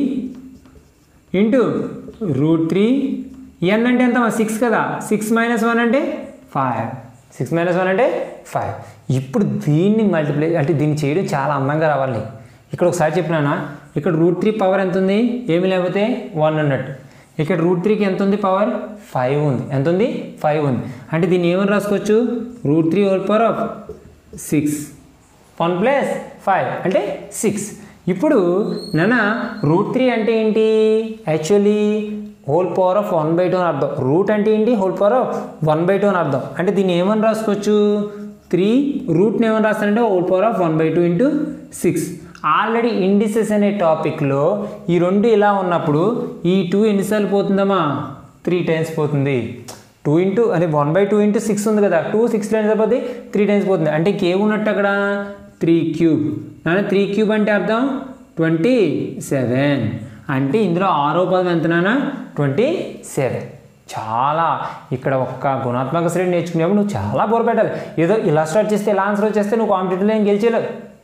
into root three N అంటే ఎంత సిక్స్ కదా సిక్స్ మైనస్ వన్ అంటే ఫైవ్ సిక్స్ మైనస్ వన్ అంటే ఫైవ్ ఇప్పుడు దీన్ని మల్టిప్లై అంటే దీన్ని చేయడం చాలా అందంగా రావాలి నీకు. ఇక్కడ ఒకసారి చెప్పినానా ఇక్కడ రూట్ త్రీ పవర్ ఎంత ఉంది ఏమి లేకపోతే వన్ అన్నట్టు ఇక్కడ రూట్ త్రీకి ఎంత ఉంది పవర్ ఫైవ్ ఉంది ఎంత ఉంది ఫైవ్ ఉంది అంటే దీన్ని ఏమని రాసుకోవచ్చు root three whole power of six one plus five అంటే సిక్స్ ఇప్పుడు నాన్న రూట్ త్రీ అంటే ఏంటి actually whole power of one by two అని అర్థం రూట్ అంటే ఏంటి whole power of one by two అని అర్థం అంటే దీన్ని ఏమని రాసుకోవచ్చు త్రీ రూట్ని ఏమని రాస్తానంటే whole power of one by two into six already indices అనే టాపిక్లో ఈ రెండు ఇలా ఉన్నప్పుడు ఈ టూ ఎన్నిసార్లు పోతుందమ్మా త్రీ టైమ్స్ పోతుంది టూ ఇంటూ అంటే one by two into six ఉంది కదా టూ సిక్స్ టైమ్స్ అయిపోతే త్రీ టైమ్స్ పోతుంది అంటే ఉన్నట్టు అక్కడ త్రీ క్యూబ్ నాన్న త్రీ క్యూబ్ అంటే అర్థం ట్వంటీ సెవెన్ అంటే ఇందులో ఆరో పదం ఎంత నాన్న ట్వంటీ సెవెన్ చాలా ఇక్కడ ఒక్క గుణాత్మక శ్రేణి నేర్చుకునేప్పుడు నువ్వు చాలా బోర్ పెట్టాలి ఏదో ఇలా స్టార్ట్ చేస్తే ఇలా ఆన్సర్ వచ్చేస్తే నువ్వు కాంపిటేటివ్లో ఏం గెలిచేలేవు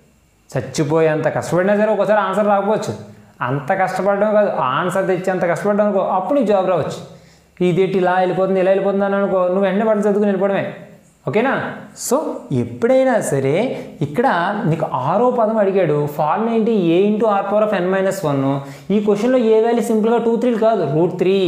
చచ్చిపోయేంత కష్టపడినా సరే ఒకసారి ఆన్సర్ రాకపోవచ్చు అంత కష్టపడడం కాదు ఆన్సర్ తెచ్చి అంత కష్టపడడం అనుకో అప్పుడు నీకు జాబ్ రావచ్చు ఇది ఎట్టి ఇలా వెళ్ళిపోతుంది ఇలా వెళ్ళిపోతుంది అని అనుకో నువ్వు వెంటనే పడి చదువుకుని వెళ్ళిపోవడమే ఓకేనా సో ఎప్పుడైనా సరే ఇక్కడ నీకు ఆరో పదం అడిగాడు ఫార్మ్ ఏంటి ఏ into are power of N minus one ఈ క్వశ్చన్లో ఏ వాల్యూ సింపుల్గా టూ త్రీలు కాదు root three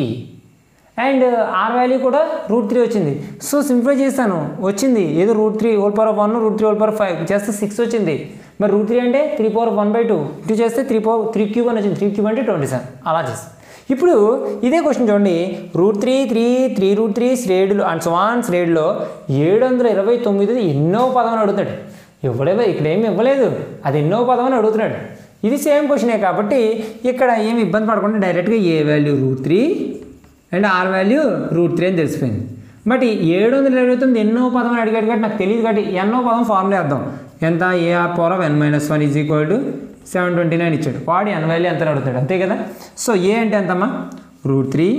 and R value కూడా రూట్ త్రీ వచ్చింది సో సింప్లిఫై చేస్తాను వచ్చింది ఏదో root three whole power of one root three whole power five చేస్తే సిక్స్ వచ్చింది మరి రూట్ త్రీ అంటే three power one by two ఇటు చేస్తే త్రీ పవర్ త్రీ క్యూబ్ అని వచ్చింది త్రీ క్యూబ్ అంటే ట్వంటీ సెవెన్ అలా చేస్తాను ఇప్పుడు ఇదే క్వశ్చన్ చూడండి root three three three root three శ్రేడులు అండ్ సమాన్ శ్రేడులో ఏడు వందల ఇరవై తొమ్మిది ఎన్నో పదం అని అడుగుతాడు ఇవ్వలేదు ఇక్కడ ఏమి ఇవ్వలేదు అది ఎన్నో పదం అని అడుగుతున్నాడు ఇది సేమ్ క్వశ్చనే కాబట్టి ఇక్కడ ఏమి ఇబ్బంది పడకుండా డైరెక్ట్గా A value root three and R value root three అని తెలిసిపోయింది బట్ ఏడు వందల ఇరవై తొమ్మిది ఎన్నో పదం అని అడిగాడు కాబట్టి నాకు తెలియదు కాబట్టి ఎన్నో పదం ఫార్ములా వేద్దాం ఎంత AR power of N minus one is equal to seven twenty nine ఇచ్చాడు వాడి ఎన్ వాల్యూ ఎంత అని అడుగుతాడు అంతే కదా సో ఏ అంటే ఎంతమ్మా రూట్ త్రీ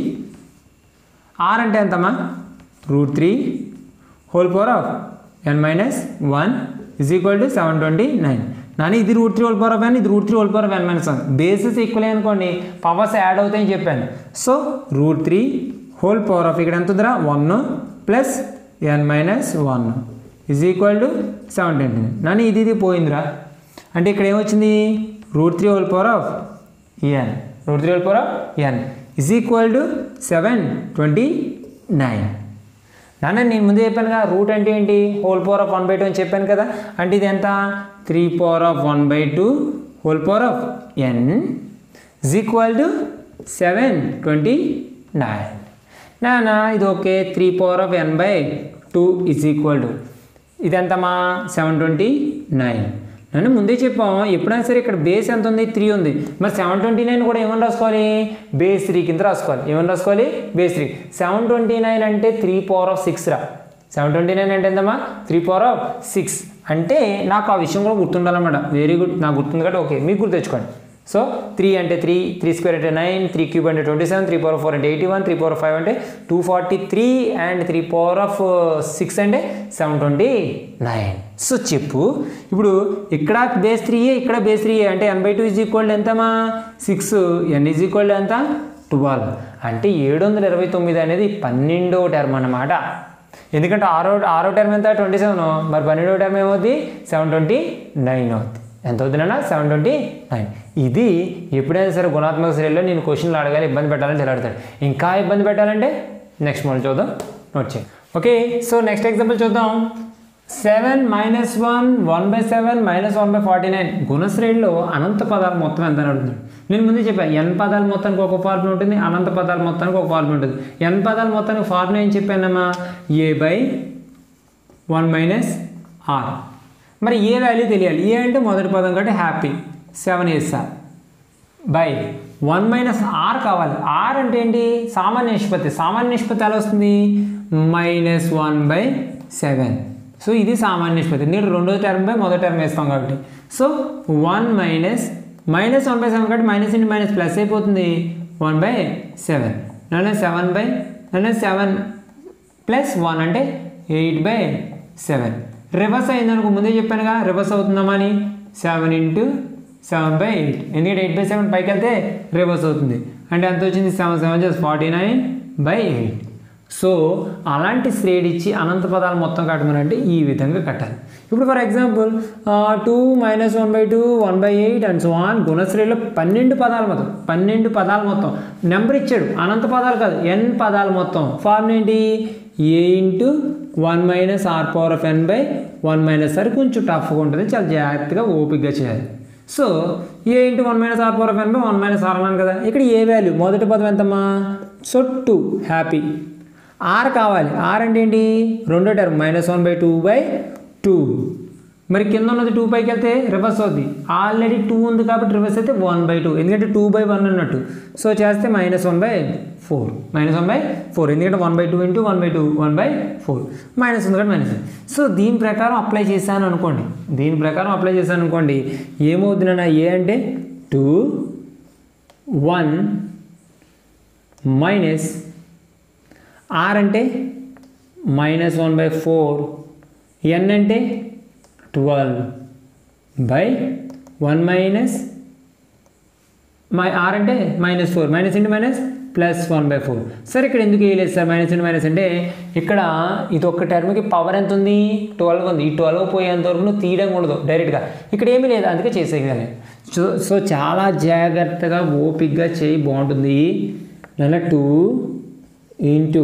ఆర్ అంటే ఎంతమ్మా root three whole power of N minus one is equal to seven twenty nine నాని ఇది root three whole power of N ఇది root three whole power of N minus one bases equal అనుకోండి powers add అవుతాయని చెప్పాను so root three whole power of ఇక్కడ ఎంత ఉందిరా one plus N minus one is equal to seven twenty nine నాని ఇది ఇది పోయిందిరా అంటే ఇక్కడ ఏమొచ్చింది route three whole power of N root three whole power of N is equal to seven twenty nine నాన్న నేను ముందే చెప్పాను కదా రూట్ అంటే ఏంటి whole power of one by two అని చెప్పాను కదా అంటే ఇది ఎంత three power of one by two whole power of N is equal to seven twenty nine నాన్న ఇది okay three power of N by two is equal to ఇదెంతమా seven twenty nine నన్ను ముందే చెప్పాం ఎప్పుడైనా సరే ఇక్కడ బేస్ ఎంత ఉంది త్రీ ఉంది మరి సెవెన్ ట్వంటీ నైన్ కూడా ఏమని రాసుకోవాలి బేస్ త్రీ కింద రాసుకోవాలి ఏమని రాసుకోవాలి base three seven twenty nine అంటే త్రీ పవర్ ఆఫ్ సిక్స్ రా సెవెన్ ట్వంటీ నైన్ అంటే ఎంతమ్మా త్రీ పవర్ ఆఫ్ సిక్స్ అంటే నాకు ఆ విషయం కూడా గుర్తుండాలన్నమాట వెరీ గుడ్ నాకు గుర్తుంది కాబట్టి ఓకే మీకు గుర్తు తెచ్చుకోండి సో త్రీ అంటే త్రీ త్రీ స్క్వేర్ అంటే నైన్ త్రీ క్యూబ్ అంటే twenty seven three power four అంటే eighty one three power five అంటే two forty three and three power of six అంటే సెవెన్ ట్వంటీ నైన్ సో చెప్పు ఇప్పుడు ఇక్కడ బేస్ త్రీ ఇక్కడ బేస్ త్రీ అంటే N by two is equal ఎంతమా six N is equal ఎంత ట్వెల్వ్ అంటే ఏడు వందల ఇరవై తొమ్మిది అనేది పన్నెండో టర్మ్ అన్నమాట ఎందుకంటే ఆరో ఆరో టర్మ్ ఎంత ట్వంటీ సెవెన్ మరి పన్నెండో టర్మ్ ఏమవుతుంది సెవెన్ ట్వంటీ నైన్ అవుతుంది ఎంత అవుతుందన్నా సెవెన్ ట్వంటీ నైన్ ఇది ఎప్పుడైనా సరే గుణాత్మక శ్రేణిలో నేను క్వశ్చన్లు అడగాలి ఇబ్బంది పెట్టాలని ఇలా అడుగుతాడు ఇంకా ఇబ్బంది పెట్టాలంటే నెక్స్ట్ మళ్ళీ చూద్దాం నోట్ చేయండి ఓకే సో నెక్స్ట్ ఎగ్జాంపుల్ చూద్దాం seven minus one one by seven minus one by forty nine గుణశ్రేణిలో అనంత పదాలు మొత్తం ఎంత అని అడుగుతుంది నేను ముందు చెప్పాను ఎన్ పదాల మొత్తానికి ఒక ఫార్ములా ఉంటుంది అనంత పదాల మొత్తానికి ఒక ఫార్ములా ఉంటుంది ఎన్ పదాల మొత్తానికి ఫార్ములా ఏం చెప్పానమ్మా A by one minus R మరి ఏ వాల్యూ తెలియాలి ఏ అంటే మొదటి పదం కాబట్టి happy seven years sir by one minus R కావాలి ఆర్ అంటే ఏంటి సామాన్య నిష్పత్తి సామాన్య నిష్పత్తి ఎలా వస్తుంది minus one by seven so ఇది సామాన్య నిష్పత్తి నేను రెండో టర్మ్ బై మొదటి టర్మ్ వేస్తాం కాబట్టి so one minus minus one by seven కాబట్టి మైనస్ ఇంటి మైనస్ ప్లస్ అయిపోతుంది వన్ బై సెవెన్ నన్ను సెవెన్ బై నన్ను సెవెన్ ప్లస్ వన్ అంటే ఎయిట్ బై సెవెన్ రివర్స్ అయిందనుకో ముందే చెప్పానుగా రివర్స్ అవుతుందమ్మా అని seven into seven by eight ఎందుకంటే ఎయిట్ బై సెవెన్ పైకి వెళ్తే రివర్స్ అవుతుంది అంటే ఎంత వచ్చింది సెవెన్ సెవెన్ చేసి forty nine by eight so అలాంటి శ్రేణి ఇచ్చి అనంత పదాలు మొత్తం కట్టమనంటే ఈ విధంగా కట్టాలి ఇప్పుడు for example two minus one by two one by eight and so on గుణశ్రేణిలో పన్నెండు పదాలు మొత్తం పన్నెండు పదాలు మొత్తం నెంబర్ ఇచ్చాడు అనంత పదాలు కాదు ఎన్ పదాలు మొత్తం ఫార్మ్ ఏంటి ఏ into one minus r power of N by one minus r కొంచెం టఫ్గా ఉంటుంది చాలా జాగ్రత్తగా ఓపిక్గా చేయాలి so a into one minus r power of N by one minus r అన్నాను కదా ఇక్కడ ఏ వాల్యూ మొదటి పదం ఎంతమ్మా సో టూ హ్యాపీ ఆర్ కావాలి ఆర్ అంటే ఏంటి రెండో term minus one by two by two మరి కింద ఉన్నది టూ పైకి వెళ్తే రివర్స్ అవుద్ది ఆల్రెడీ టూ ఉంది కాబట్టి రివర్స్ అయితే వన్ బై టూ ఎందుకంటే టూ బై వన్ అన్నట్టు సో చేస్తే minus one by four minus one by four ఎందుకంటే one by two into one by two one by four minus ఉంది కాబట్టి మైనస్ సో దీని ప్రకారం అప్లై చేశాను అనుకోండి దీని ప్రకారం అప్లై చేశాను అనుకోండి ఏమవుతుంది నాన్న ఏ అంటే టూ వన్ మైనస్ ఆర్ అంటే minus one by four n అంటే twelve by one minus my r అంటే minus four minus into minus plus one by four sir ఇక్కడ ఎందుకు వేయలేదు సార్ మైనస్ ఇంటూ మైనస్ అంటే ఇక్కడ ఇది ఒక్క టర్మ్కి పవర్ ఎంత ఉంది ట్వెల్వ్ ఉంది ఈ ట్వెల్వ్ పోయేంత వరకు నువ్వు తీయడం ఉండదు డైరెక్ట్గా ఇక్కడ ఏమీ లేదు అందుకే చేసేయాలి సో సో చాలా జాగ్రత్తగా ఓపిక్గా చేయి బాగుంటుంది నెల టూ ఇంటూ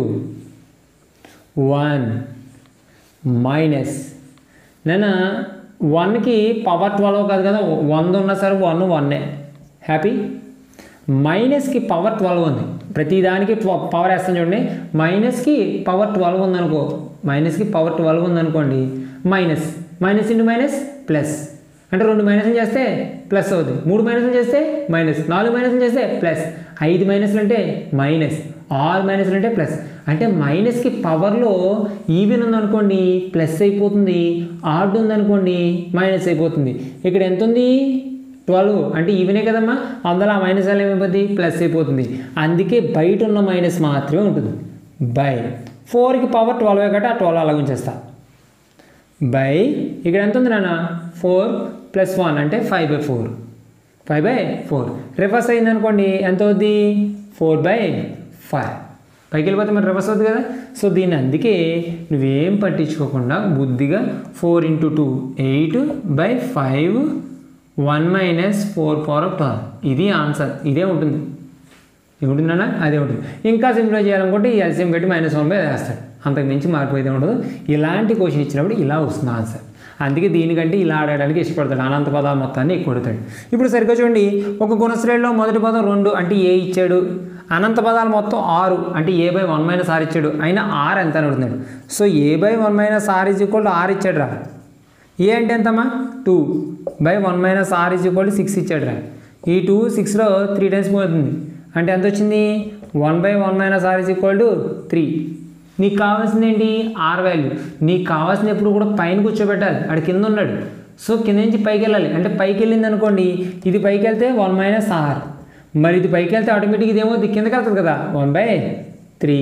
వన్ మైనస్ నేను వన్కి పవర్ ట్వెల్వ్ కాదు కదా వంద ఉన్నా సరే వన్ వన్నే హ్యాపీ మైనస్కి పవర్ ట్వెల్వ్ ఉంది ప్రతిదానికి పవర్ వేస్తాను చూడండి మైనస్కి పవర్ ట్వెల్వ్ ఉందనుకో మైనస్కి పవర్ ట్వెల్వ్ ఉందనుకోండి minus minus into minus plus అంటే రెండు మైనస్లు చేస్తే ప్లస్ అవుతుంది మూడు మైనస్లు చేస్తే మైనస్ నాలుగు మైనస్లు చేస్తే ప్లస్ ఐదు మైనస్లు అంటే మైనస్ ఆరు మైనస్లు అంటే ప్లస్ అంటే మైనస్కి పవర్లో ఈవెన్ ఉందనుకోండి ప్లస్ అయిపోతుంది ఆడ్ ఉందనుకోండి మైనస్ అయిపోతుంది ఇక్కడ ఎంత ఉంది ట్వెల్వ్ అంటే ఈవెనే కదమ్మా అందులో ఆ మైనస్ వల్ల ఏమైపోతుంది ప్లస్ అయిపోతుంది అందుకే బయట ఉన్న మైనస్ మాత్రమే ఉంటుంది బై ఫోర్కి పవర్ ట్వెల్వ్ కాబట్టి ఆ ట్వెల్వ్ అలా ఉంచేస్తా బై ఇక్కడ ఎంత ఉంది నాన్న ఫోర్ ప్లస్ వన్ అంటే five by four five by four reverse అయింది అనుకోండి ఎంత అవుద్ది ఫోర్ బై ఫైవ్ పైకి వెళ్ళిపోతే మరి రివర్స్ అవుతుంది కదా సో దీన్ని అందుకే నువ్వేం పట్టించుకోకుండా బుద్ధిగా four into two eight by five one minus four power of twelve ఇది ఆన్సర్ ఇదే ఉంటుంది ఏముంటుందన్నా అదే ఉంటుంది ఇంకా సింప్లిఫై చేయాలనుకుంటే ఈ ఎల్సిఎం పెట్టి మైనస్ వన్ బై వేస్తాడు అంతకు మించి మార్పు అయితే ఉండదు ఇలాంటి క్వశ్చన్ ఇచ్చినప్పుడు ఇలా వస్తుంది ఆన్సర్ అందుకే దీనికంటే ఇలా ఆడడానికి ఇష్టపడతాడు అనంత పదాలు మొత్తాన్ని ఎక్కువ కొడతాడు ఇప్పుడు సరిగ్గా చూడండి ఒక గుణశ్రేణిలో మొదటి పదం రెండు అంటే ఏ ఇచ్చాడు అనంత పదాలు మొత్తం ఆరు అంటే a by one minus r ఇచ్చాడు అయినా ఆర్ ఎంత అని అడుగుతున్నాడు so a by one minus r is equal to r ఇచ్చాడు రా ఏ అంటే ఎంతమ్మా two by one minus r is equal to six ఇచ్చాడు రా ఈ టూ సిక్స్లో త్రీ టైమ్స్ పోతుంది అంటే ఎంత వచ్చింది one by one minus r is equal to three నీకు కావాల్సింది ఏంటి ఆర్ వాల్యూ నీకు కావాల్సింది ఎప్పుడు కూడా పైన కూర్చోబెట్టాలి ఆడ కింద ఉన్నాడు సో కింద నుంచి పైకి వెళ్ళాలి అంటే పైకి వెళ్ళింది అనుకోండి ఇది పైకి వెళ్తే వన్ మైనస్ ఆర్ మరి ఇది పైకి వెళ్తే ఆటోమేటిక్ ఇదేమో ఇది కిందకి వెళ్తుంది కదా వన్ బై త్రీ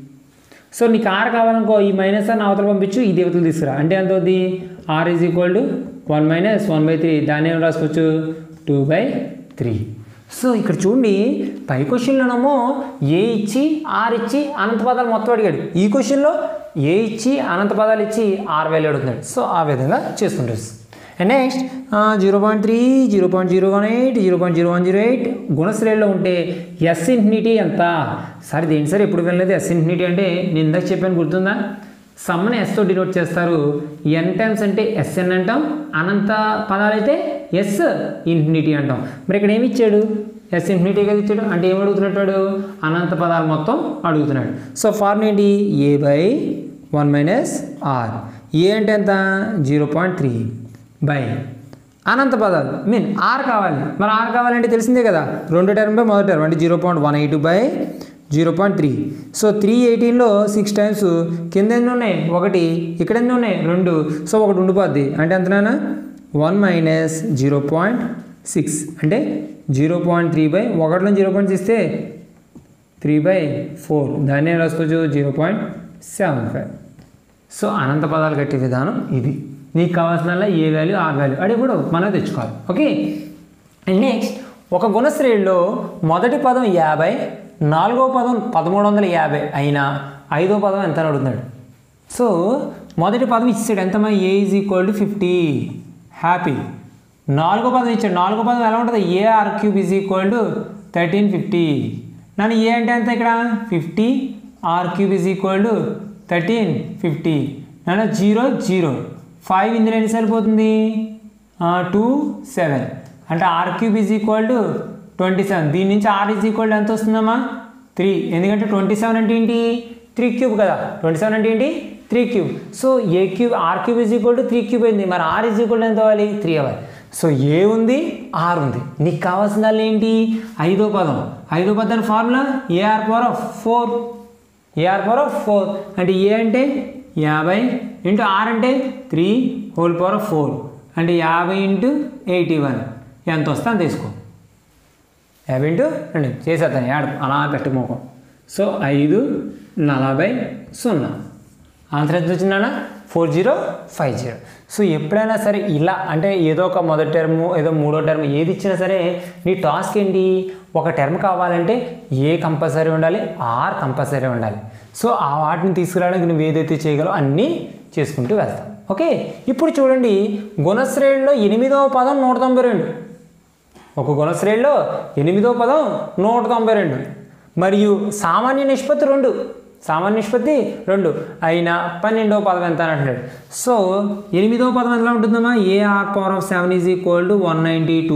సో నీకు ఆర్ కావాలనుకో ఈ మైనస్ అని అవతల పంపించు ఈ దేవతలు తీసుకురా అంటే ఎంత అవుద్ది r is equal to one minus one by three దాన్ని ఏం రాసుకోవచ్చు టూ బై త్రీ సో ఇక్కడ చూడండి పై క్వశ్చన్లోనేమో ఏ ఇచ్చి ఆర్ ఇచ్చి అనంత పదాలు మొత్తం అడిగాడు ఈ క్వశ్చన్లో ఏ ఇచ్చి అనంత పదాలు ఇచ్చి ఆర్ వాల్యూ అడుగుతున్నాడు సో ఆ విధంగా చేసుకుంటారు and next zero point three zero point zero one eight zero point zero one zero eight గుణశ్రేణిలో ఉంటే ఎస్ ఇన్ఫినిటీ ఎంత సార్ దేని సార్ ఎప్పుడు వెళ్ళలేదు ఎస్ ఇన్ఫినిటీ అంటే నేను ఇందాక చెప్పాను గుర్తుందా సమ్మని ఎస్తో డినోట్ చేస్తారు ఎన్ టైమ్స్ అంటే ఎస్ఎన్ అంటాం అనంత పదాలు అయితే ఎస్ ఇన్ఫినిటీ అంటాం మరి ఇక్కడ ఏమి ఇచ్చాడు ఎస్ ఇన్ఫినిటీ కదా ఇచ్చాడు అంటే ఏం అడుగుతున్నట్టు అనంత పదాలు మొత్తం అడుగుతున్నాడు సో ఫార్మ్ ఏంటి a by one minus r a అంటే ఎంత జీరో పాయింట్ త్రీ బై అనంత పదాలు మీన్ ఆర్ కావాలి మరి ఆర్ కావాలంటే తెలిసిందే కదా రెండు టర్మ్ బై మొదటి టర్మ్ అంటే zero point one eight by zero point three so three ఎయిటీన్లో సిక్స్ టైమ్స్ కింద ఎన్ని ఉన్నాయి ఒకటి ఇక్కడ ఎన్ని ఉన్నాయి రెండు సో ఒకటి ఉండిపోద్ది అంటే ఎంతనా one minus zero point six అంటే జీరో పాయింట్ త్రీ బై ఒకటిలో జీరో పాయింట్ ఇస్తే త్రీ బై ఫోర్ దాన్ని ఏం రాసుకోవచ్చు zero point seven five so అనంత పదాలు కట్టే విధానం ఇది నీకు కావాల్సిన ఏ వాల్యూ ఆ వాల్యూ అది కూడా మనం తెచ్చుకోవాలి ఓకే అండ్ నెక్స్ట్ ఒక గుణశ్రేణిలో మొదటి పదం యాభై నాలుగో పదం పదమూడు వందల యాభై అయినా ఐదో పదం ఎంత అని అడుగుతున్నాడు సో మొదటి పదం ఇచ్చాడు ఎంతమా a is equal to fifty happy నాలుగో పదం ఇచ్చాడు నాలుగో పదం ఎలా ఉంటుంది a r cube is equal to thirteen fifty నన్ను ఏ అంటే ఎంత ఇక్కడ fifty r cube is equal to thirteen fifty నన్ను జీరో జీరో ఫైవ్ ఇందులో ఎన్ని సరిపోతుంది టూ సెవెన్ అంటే r cube is equal to twenty seven దీని నుంచి ఆర్ ఈజ్ ఈక్వల్ టు ఎంత వస్తుందమ్మా త్రీ ఎందుకంటే ట్వంటీ సెవెన్ అంటే ఏంటి త్రీ క్యూబ్ కదా ట్వంటీ సెవెన్ అంటే ఏంటి three cube so a cube r cube is equal to three cube అయింది మరి ఆర్ ఈజ్ ఈక్వల్ టు ఎంత అవ్వాలి త్రీ అవ్వాలి సో ఏ ఉంది ఆర్ ఉంది నీకు కావాల్సిన ఏంటి ఐదో పదం ఐదో పదం formula a r power of four a r power of four అంటే ఏ అంటే యాభై ఇంటూ ఆర్ అంటే three whole power of four అంటే యాభై ఇంటూ ఎయిటీ వన్ ఎంత వస్తే అంత తీసుకో యాభై ఇంటూ రెండు చేసేస్తాను యాడ్ అలా పెట్టి మోకం సో ఐదు నలభై సున్నా ఆన్సర్ ఎంత వచ్చిందా four zero five zero so ఎప్పుడైనా సరే ఇలా అంటే ఏదో ఒక మొదటి టర్మ్ ఏదో మూడో టర్మ్ ఏది ఇచ్చినా సరే నీ టాస్క్ ఏంటి ఒక టర్మ్ కావాలంటే ఏ కంపల్సరీ ఉండాలి ఆర్ కంపల్సరీ ఉండాలి సో ఆ వాటిని తీసుకురావడానికి నువ్వు ఏదైతే చేయగలవో అన్నీ చేసుకుంటూ వెళ్తాం ఓకే ఇప్పుడు చూడండి గుణశ్రేణిలో ఎనిమిదవ పదం నూట తొంభై రెండు ఒక గుణశ్రేణిలో ఎనిమిదో పదం నూట తొంభై రెండు మరియు సామాన్య నిష్పత్తి రెండు సామాన్య నిష్పత్తి రెండు అయినా పన్నెండవ పదం ఎంత అని అంటున్నాడు సో ఎనిమిదవ పదం ఎలా ఉంటుందమ్మా a r power of seven is equal to one ninety two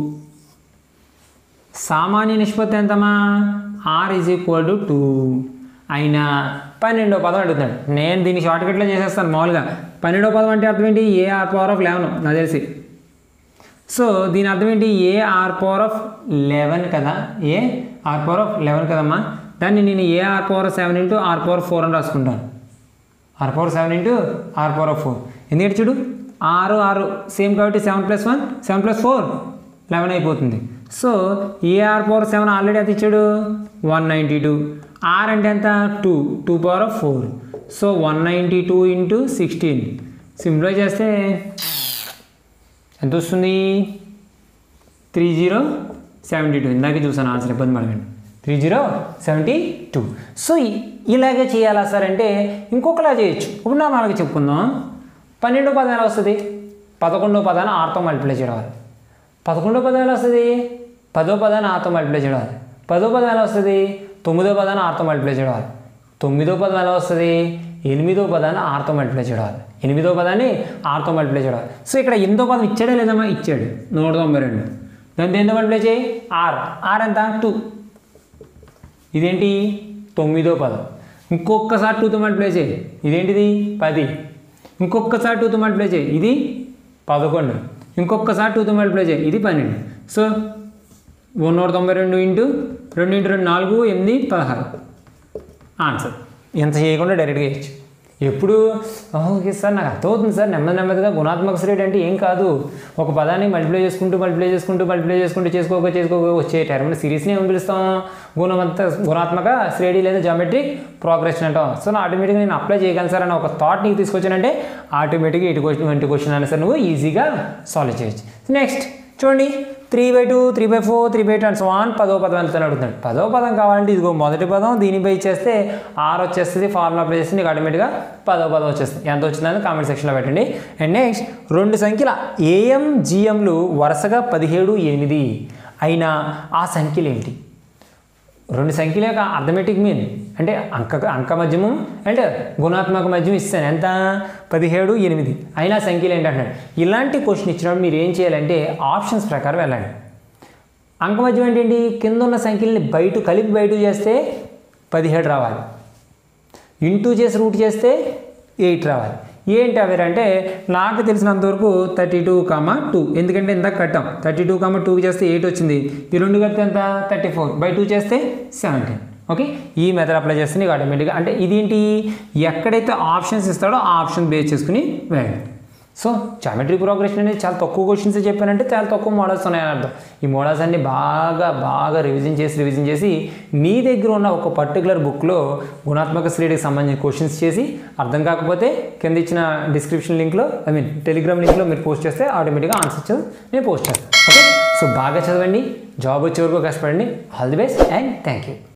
సామాన్య నిష్పత్తి ఎంతమా r is equal to two అయినా పన్నెండో పదం అడుగుతున్నాడు నేను దీన్ని షార్ట్కట్లో చేసేస్తాను మామూలుగా పన్నెండో పదం అంటే అర్థం ఏంటి ఏ ఆర్ పవర్ ఆఫ్ లెవెన్ నాకు తెలిసి సో దీని అర్థం ఏంటి ఏ ఆర్ పవర్ ఆఫ్ లెవెన్ కదా a are power of eleven కదమ్మా దాన్ని నేను a are power seven into are power four అని రాసుకుంటాను r power seven into are power of four ఎందుకంటే చూడు ఆరు ఆరు సేమ్ కాబట్టి seven plus one seven plus four eleven అయిపోతుంది so a are power seven already ఎంత ఇచ్చాడు వన్ నైంటీ టూ ఆర్ అంటే ఎంత two two power of four so one ninety two into sixteen simplify చేస్తే ఎంత వస్తుంది త్రీ జీరో సెవెంటీ టూ ఇందాకే చూసాను ఆన్సర్ ఇబ్బంది పడకండి three zero seventy two so ఇ- ఇలాగే చేయాలా సార్ అంటే ఇంకొకలా చేయొచ్చు ఇప్పుడు నా మనకి చెప్పుకుందాం పన్నెండో పదం ఎలా వస్తుంది పదకొండో పదాన్ని ఆరుతో మల్టిప్లై చేయవాలి పదకొండో పదం ఎలా వస్తుంది పదో పదాన్ని ఆరుతో మల్టిప్లై చేయవాలి పదో పదం ఎలా వస్తుంది తొమ్మిదో పదాన్ని ఆరుతో మల్టిప్లై చేయవాలి తొమ్మిదో పదం ఎలా వస్తుంది ఎనిమిదో పదాన్ని ఆరుతో మల్టిప్లై చేయవాలి ఎనిమిదో పదాన్ని ఆరుతో మల్టిప్లై చేయవాలి సో ఇక్కడ ఎనిమిదో పదం ఇచ్చాడా లేదమ్మా ఇచ్చాడు నూట తొంభై రెండు దాన్ని దేంతో మల్టిప్లై చేయి ఆర్ ఆర్ ఎంత టూ ఇదేంటి తొమ్మిదో పదం ఇంకొకసారి టూతో మల్టిప్లై చేయి ఇదేంటిది పది ఇంకొకసారి టూతో మల్టిప్లై చేయి ఇది పదకొండు ఇంకొకసారి టూతో మల్టిప్లై చేయి ఇది పన్నెండు సో నూట తొంభై రెండు ఇంటూ రెండు ఇంటూ రెండు నాలుగు ఎనిమిది పదహారు ఆన్సర్ ఇంత చేయకుండా డైరెక్ట్గా వేయచ్చు ఎప్పుడు ఓకే సార్ నాకు అర్థమవుతుంది సార్ నెమ్మది నెమ్మదిగా గుణాత్మక శ్రేణి అంటే ఏం కాదు ఒక పదాన్ని మల్టిప్లై చేసుకుంటూ మల్టిప్లై చేసుకుంటూ మల్టిప్లై చేసుకుంటూ చేసుకోక చేసుకోక వచ్చే టర్మ్ సిరీస్ని ఏమని పిలుస్తాం గుణవంత గుణాత్మక శ్రేణి లేదా జామెట్రిక్ ప్రోగ్రెషన్ అంటాం సో నా ఆటోమేటిక్గా నేను అప్లై చేయగలను సార్ అని ఒక థాట్ నీకు తీసుకొచ్చానంటే ఆటోమేటిక్గా ఇటు క్వశ్చన్ ఇటు క్వశ్చన్ ఆన్సర్ నువ్వు ఈజీగా సాల్వ్ చేయొచ్చు నెక్స్ట్ చూడండి three by two three by four three by two and so on పదో పదం ఎంత అడుగుతున్నాడు పదో పదం కావాలంటే ఇదిగో మొదటి పదం దీనిపై ఇచ్చేస్తే ఆర్ వచ్చేస్తుంది ఫార్ములా అప్లై చేస్తే నీకు ఆటోమేటిక్గా పదో పదం వచ్చేస్తుంది ఎంత వచ్చిందని కామెంట్ సెక్షన్లో పెట్టండి అండ్ నెక్స్ట్ రెండు సంఖ్యల ఏఎం జిఎంలు వరుసగా పదిహేడు ఎనిమిది అయినా ఆ సంఖ్యలు ఏంటి రెండు సంఖ్యల యొక్క అర్థమెటిక్ మీన్ అంటే అంక అంక మధ్యమం అంటే గుణాత్మక మధ్యమం ఇస్తాను ఎంత పదిహేడు ఎనిమిది అయినా సంఖ్యలు ఏంటంటున్నాడు ఇలాంటి క్వశ్చన్ ఇచ్చినప్పుడు మీరు ఏం చేయాలంటే ఆప్షన్స్ ప్రకారం వెళ్ళండి అంక మధ్యం ఏంటి కింద ఉన్న సంఖ్యల్ని బయట కలిపి బయట చేస్తే పదిహేడు రావాలి ఇంటూ చేసి రూట్ చేస్తే ఎయిట్ రావాలి ఏంటి అవి అంటే నాకు తెలిసినంతవరకు థర్టీ టూ కామా టూ ఎందుకంటే ఇందాక కట్టాం థర్టీ టూ కామా టూకి చేస్తే ఎయిట్ వచ్చింది ఈ రెండు కలిపితే ఎంత థర్టీ ఫోర్ బై టూ చేస్తే సెవెంటీన్ ఓకే ఈ మెథడ్ అప్లై చేస్తే నీకు ఆటోమేటిక్గా అంటే ఇదేంటి ఎక్కడైతే ఆప్షన్స్ ఇస్తాడో ఆ ఆప్షన్ బేస్ చేసుకుని వెళ్ళండి సో జామెట్రీ ప్రోగ్రెషన్ అనేది చాలా తక్కువ క్వశ్చన్స్ చెప్పానంటే చాలా తక్కువ మోడల్స్ ఉన్నాయని అర్థం ఈ మోడల్స్ అన్ని బాగా బాగా రివిజన్ చేసి రివిజన్ చేసి నీ దగ్గర ఉన్న ఒక పర్టికులర్ బుక్లో గుణాత్మక శ్రేణికి సంబంధించిన క్వశ్చన్స్ చేసి అర్థం కాకపోతే కింద ఇచ్చిన డిస్క్రిప్షన్ లింక్లో ఐ మీన్ టెలిగ్రామ్ లింక్లో మీరు పోస్ట్ చేస్తే ఆటోమేటిక్గా ఆన్సర్ నేను పోస్ట్ చేస్తాను ఓకే సో బాగా చదవండి జాబ్ వచ్చే వరకు కష్టపడండి all the best and thank you